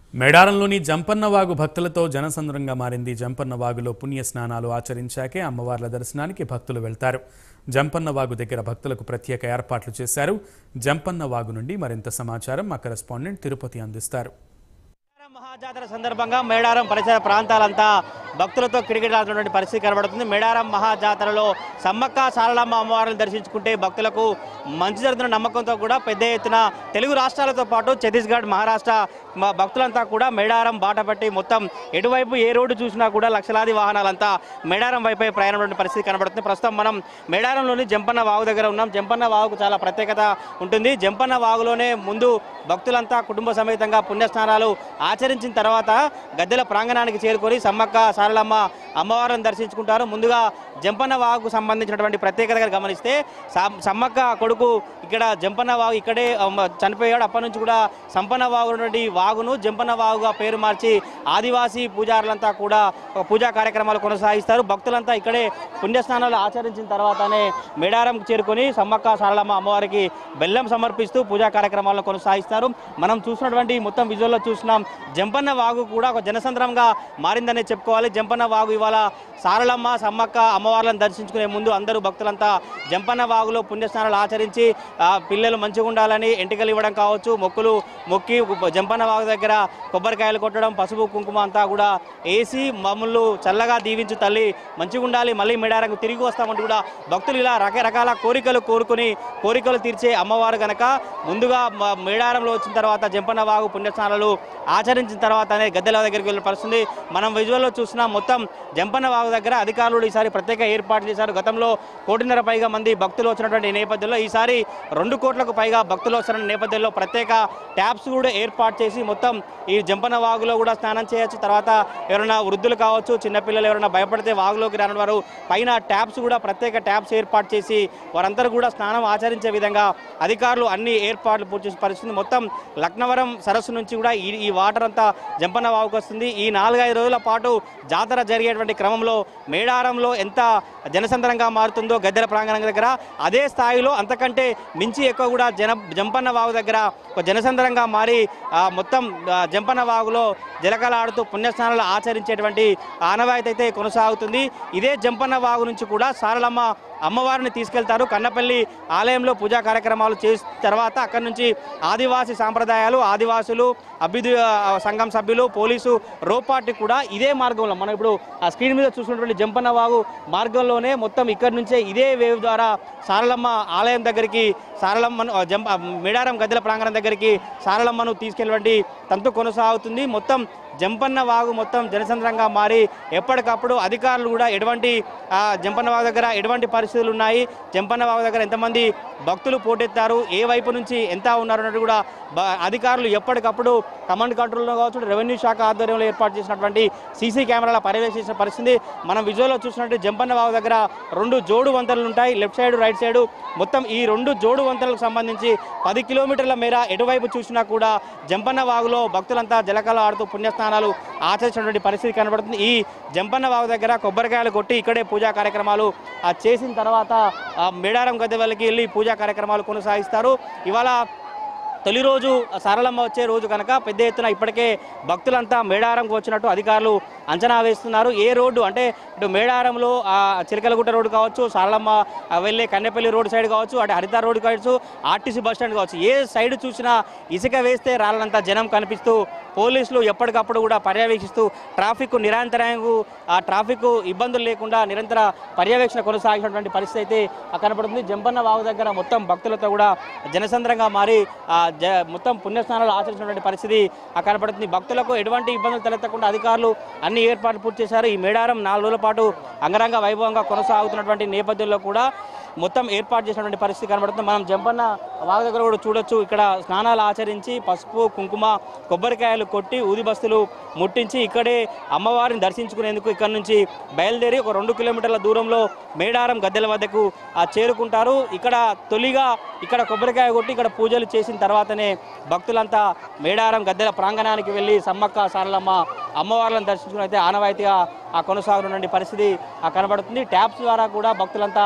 మేడారంలోని జంపన్న వాగు భక్తులతో జనసంద్రంగా మారింది జంపన్న వాగులో పుణ్య స్నానాలు ఆచరించాకే అమ్మవార్ల దర్శనానికి భక్తులు వెళ్తారు జంపన్న వాగు దగ్గర భక్తులకు ప్రత్యేక ఏర్పాట్లు చేశారు జంపన్న వాగు నుండి మరింత సమాచారం మా కరెస్పాండెంట్ తిరుపతి అందిస్తారు మేడారం మహాజాతర సందర్భంగా మేడారం పరిసర ప్రాంతాలంతా భక్తులతో కిటకిటలాడుతున్నటువంటి పరిస్థితి కనబడుతుంది మేడారం మహాజాతరలో సమ్మక్క సారలమ్మ అమ్మవారిని దర్శించుకుంటే భక్తులకు మంచి జరుగుతున్న నమ్మకంతో కూడా పెద్ద ఎత్తున తెలుగు రాష్ట్రాలతో పాటు ఛత్తీస్గఢ్ మహారాష్ట్ర మ- భక్తులంతా కూడా మేడారం బాట పట్టి మొత్తం ఎటువైపు ఏ రోడ్డు చూసినా కూడా లక్షలాది వాహనాలంతా మేడారం వైపే ప్రయాణం పరిస్థితి కనబడుతుంది ప్రస్తుతం మనం మేడారంలోని జంపన్న వాగు దగ్గర ఉన్నాం జంపన్న వాగుకు చాలా ప్రత్యేకత ఉంటుంది జంపన్న వాగులోనే ముందు భక్తులంతా కుటుంబ సమేతంగా పుణ్యస్నానాలు ఆచరించిన తర్వాత గద్దెల ప్రాంగణానికి చేరుకొని సమ్మక్క సారలమ్మ అమ్మవారిని దర్శించుకుంటారు ముందుగా జంపన్న వాగుకు సంబంధించినటువంటి ప్రత్యేకతగా గమనిస్తే సమ్- సమ్మక్క కొడుకు ఇక్కడ జంపన్న వాగు ఇక్కడే అమ్మ చనిపోయాడు అప్పటి నుంచి కూడా సంపన్న వాగు ఉన్నటువంటి వాగును జంపన్న వాగుగా పేరు మార్చి ఆదివాసీ పూజారులంతా కూడా ఒక పూజా కార్యక్రమాలు కొనసాగిస్తారు భక్తులంతా ఇక్కడే పుణ్యస్నానాలు ఆచరించిన తర్వాతనే మేడారంకు చేరుకొని సమ్మక్క సారలమ్మ అమ్మవారికి బెల్లం సమర్పిస్తూ పూజా కార్యక్రమాలను కొనసాగిస్తారు మనం చూసినటువంటి మొత్తం విజువల్లో చూసినాం జంపన్న వాగు కూడా ఒక జనసంద్రంగా మారిందనే చెప్పుకోవాలి జంపన్న వాగు ఇవాళ సారలమ్మ సమ్మక్క అమ్మవార్లను దర్శించుకునే ముందు అందరూ భక్తులంతా జంపన్న వాగులో పుణ్యస్నానాలు ఆచరించి ఆ, పిల్లలు మంచిగా ఉండాలని ఎంటికలు ఇవ్వడం కావచ్చు మొక్కులు మొక్కి జంపన్న వాగు దగ్గర కొబ్బరికాయలు కొట్టడం పసుపు కుంకుమ అంతా కూడా వేసి మమ్మల్ని చల్లగా దీవించు తల్లి మంచిగా ఉండాలి మళ్ళీ మేడారంకు తిరిగి వస్తామంటూ కూడా భక్తులు ఇలా రకరకాల కోరికలు కోరుకుని కోరికలు తీర్చే అమ్మవారు గనక ముందుగా మ- మేడారంలో వచ్చిన తర్వాత జంపన్న వాగు పుణ్యస్నానాలు ఆచరించిన తర్వాతనే గద్దెల దగ్గరికి వెళ్ళిన పరిస్థితి మనం విజువల్లో చూసిన మొత్తం జంపన్న వాగు దగ్గర అధికారులు ఈసారి ప్రత్యేక ఏర్పాటు చేశారు గతంలో కోటిన్నర పైగా మంది భక్తులు వచ్చినటువంటి నేపథ్యంలో ఈసారి రెండు కోట్లకు పైగా భక్తులు వస్తున్న నేపథ్యంలో ప్రత్యేక ట్యాప్స్ కూడా ఏర్పాటు చేసి మొత్తం ఈ జంపన్న వాగులో కూడా స్నానం చేయొచ్చు తర్వాత ఎవరైనా వృద్ధులు కావచ్చు చిన్నపిల్లలు ఎవరైనా భయపడితే వాగులోకి రాని వారు పైన ట్యాప్స్ కూడా ప్రత్యేక ట్యాప్స్ ఏర్పాటు చేసి వారందరూ కూడా స్నానం ఆచరించే విధంగా అధికారులు అన్ని ఏర్పాట్లు పూర్తి చేసిన పరిస్థితి మొత్తం లక్నవరం సరస్సు నుంచి కూడా ఈ ఈ వాటర్ అంతా జంపన్న వాగుకు వస్తుంది ఈ నాలుగైదు రోజుల పాటు జాతర జరిగేటువంటి క్రమంలో మేడారంలో ఎంత జనసంద్రంగా మారుతుందో గద్దెల ప్రాంగణం దగ్గర అదే స్థాయిలో అంతకంటే మించి ఎక్కువ కూడా జన జంపన్న వాగు దగ్గర ఒక జనసంద్రంగా మారి ఆ, మొత్తం ఆ, జంపన్న వాగులో జలకలాడుతూ పుణ్యస్నానాలు ఆచరించేటువంటి ఆనవాయితీ అయితే కొనసాగుతుంది ఇదే జంపన్న వాగు నుంచి కూడా సారలమ్మ అమ్మవారిని తీసుకెళ్తారు కన్నపల్లి ఆలయంలో పూజా కార్యక్రమాలు చేసిన తర్వాత అక్కడి నుంచి ఆదివాసీ సాంప్రదాయాలు ఆదివాసులు అభ్యుదయ సంఘం సభ్యులు పోలీసు రోపాటి కూడా ఇదే మార్గంలో మనం ఇప్పుడు ఆ స్క్రీన్ మీద చూసినటువంటి జంపన్న వాగు మార్గంలోనే మొత్తం ఇక్కడి నుంచే ఇదే వేవ్ ద్వారా సారలమ్మ ఆలయం దగ్గరికి సారలమ్మను ఆ, జంప ఆ, మేడారం గద్దెల ప్రాంగణం దగ్గరికి సారలమ్మను తీసుకెళ్ళినటువంటి తంతు కొనసాగుతుంది మొత్తం జంపన్న వాగు మొత్తం జనసంద్రంగా మారి ఎప్పటికప్పుడు అధికారులు కూడా ఎటువంటి ఆ, జంపన్న వాగు దగ్గర ఎటువంటి పరిస్థితులు ఉన్నాయి జంపన్న వాగు దగ్గర ఎంతమంది భక్తులు పోటెత్తారు ఏ వైపు నుంచి ఎంత ఉన్నారు అన్నట్టు కూడా బ- అధికారులు ఎప్పటికప్పుడు కమాండ్ కంట్రోల్లో కావచ్చు రెవెన్యూ శాఖ ఆధ్వర్యంలో ఏర్పాటు చేసినటువంటి సీసీ కెమెరాల పర్యవేక్షించిన పరిస్థితి మనం విజువల్లో చూసినట్టు జంపన్న వాగు దగ్గర రెండు జోడు వంతెనలు ఉంటాయి లెఫ్ట్ సైడ్ రైట్ సైడ్ మొత్తం ఈ రెండు జోడు వంతెనలకు సంబంధించి పది కిలోమీటర్ల మేర ఎటువైపు చూసినా కూడా జంపన్న వాగులో భక్తులంతా జలకాలు ఆడుతూ పుణ్యస్నానాలు ఆచరించినటువంటి పరిస్థితి కనబడుతుంది ఈ జంపన్న వాగు దగ్గర కొబ్బరికాయలు కొట్టి ఇక్కడే పూజా కార్యక్రమాలు ఆ, చేసిన తర్వాత ఆ, మేడారం గద్దె వాళ్ళకి వెళ్ళి పూజా కార్యక్రమాలు కొనసాగిస్తారు ఇవాళ తొలి రోజు సరళమ్మ వచ్చే రోజు కనుక పెద్ద ఎత్తున ఇప్పటికే భక్తులంతా మేడారంకు వచ్చినట్టు అధికారులు అంచనా వేస్తున్నారు ఏ రోడ్డు అంటే ఇటు మేడారంలో ఆ చిలకలగుట్ట రోడ్డు కావచ్చు సారళమ్మ ఆ, వెళ్ళే కన్నెపల్లి రోడ్ సైడ్ కావచ్చు అటు హరిత రోడ్ కావచ్చు ఆర్టీసీ బస్ స్టాండ్ కావచ్చు ఏ సైడ్ చూసినా ఇసుక వేస్తే రాళ్ళంత జనం కనిపిస్తూ పోలీసులు ఎప్పటికప్పుడు కూడా పర్యవేక్షిస్తూ ట్రాఫిక్ నిరంతరాయంగా ఆ ట్రాఫిక్ ఇబ్బందులు లేకుండా నిరంతర పర్యవేక్షణ కొనసాగినటువంటి పరిస్థితి అయితే ఆ కనపడుతుంది జంపన్న వాగు దగ్గర మొత్తం భక్తులతో కూడా జనసంద్రంగా మారి ఆ జ మొత్తం పుణ్యస్నానాలు ఆచరించినటువంటి పరిస్థితి ఆ కనపడుతుంది భక్తులకు ఎటువంటి ఇబ్బందులు తలెత్తకుండా అధికారులు అన్ని ఏర్పాట్లు పూర్తి చేశారు ఈ మేడారం నాలుగు రోజుల పాటు అంగరంగ వైభవంగా కొనసాగుతున్నటువంటి నేపథ్యంలో కూడా మొత్తం ఏర్పాటు చేసినటువంటి పరిస్థితి కనబడుతుంది మనం జంపన్న వాగు దగ్గర కూడా చూడొచ్చు ఇక్కడ స్నానాలు ఆచరించి పసుపు కుంకుమ కొబ్బరికాయలు కొట్టి ఊది బస్తులు ముట్టించి ఇక్కడే అమ్మవారిని దర్శించుకునేందుకు ఇక్కడ నుంచి బయలుదేరి ఒక రెండు కిలోమీటర్ల దూరంలో మేడారం గద్దెల వద్దకు ఆ, చేరుకుంటారు ఇక్కడ తొలిగా ఇక్కడ కొబ్బరికాయ కొట్టి ఇక్కడ పూజలు చేసిన తర్వాతనే భక్తులంతా మేడారం గద్దెల ప్రాంగణానికి వెళ్ళి సమ్మక్క సారలమ్మ అమ్మవార్లను దర్శించుకుని అయితే ఆనవాయితీగా ఆ కొనసాగుతున్న పరిస్థితి ఆ కనబడుతుంది ట్యాప్స్ ద్వారా కూడా భక్తులంతా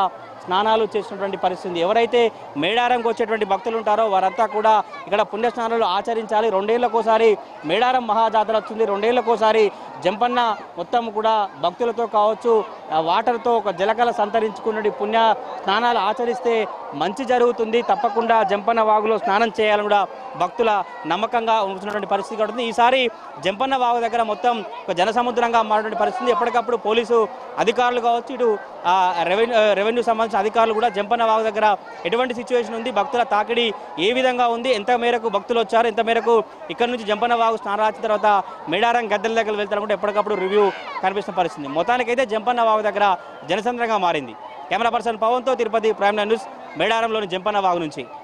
స్నానాలు చేసినటువంటి పరిస్థితి ఉంది. ఎవరైతే మేడారంకి వచ్చేటువంటి భక్తులు ఉంటారో వారంతా కూడా ఇక్కడ పుణ్య స్నానాలు ఆచరించాలి రెండేళ్లకోసారి మేడారం మహాజాతర వస్తుంది రెండేళ్లకోసారి జంపన్న మొత్తం కూడా భక్తులతో కావచ్చు ఆ వాటర్తో ఒక జలకల సంతరించుకున్నటువంటి పుణ్య స్నానాలు ఆచరిస్తే మంచి జరుగుతుంది తప్పకుండా జంపన్న వాగులో స్నానం చేయాలని కూడా భక్తుల నమ్మకంగా ఉంటున్నటువంటి పరిస్థితి కూడా ఉంది ఈసారి జంపన్న వాగు దగ్గర మొత్తం ఒక జనసముద్రంగా మారినటువంటి పరిస్థితి ఎప్పటికప్పుడు పోలీసు అధికారులు కావచ్చు ఇటు ఆ, రెవెన్యూ రెవెన్యూ సంబంధించిన అధికారులు కూడా జంపన్న వాగు దగ్గర ఎటువంటి సిచ్యువేషన్ ఉంది భక్తుల తాకిడి ఏ విధంగా ఉంది ఎంత మేరకు భక్తులు వచ్చారు ఎంత మేరకు ఇక్కడ నుంచి జంపన్న వాగు స్నానం రాసిన తర్వాత మేడారం గద్దెల దగ్గర వెళ్తారు కూడా ఎప్పటికప్పుడు రివ్యూ కనిపిస్తున్న పరిస్థితి మొత్తానికైతే జంపన్న వాగు దగ్గర జనసంద్రంగా మారింది కెమెరా పర్సన్ పవన్తో తిరుపతి ప్రైమ్ న్యూస్ మేడారంలోని జంపన్న వాగు నుంచి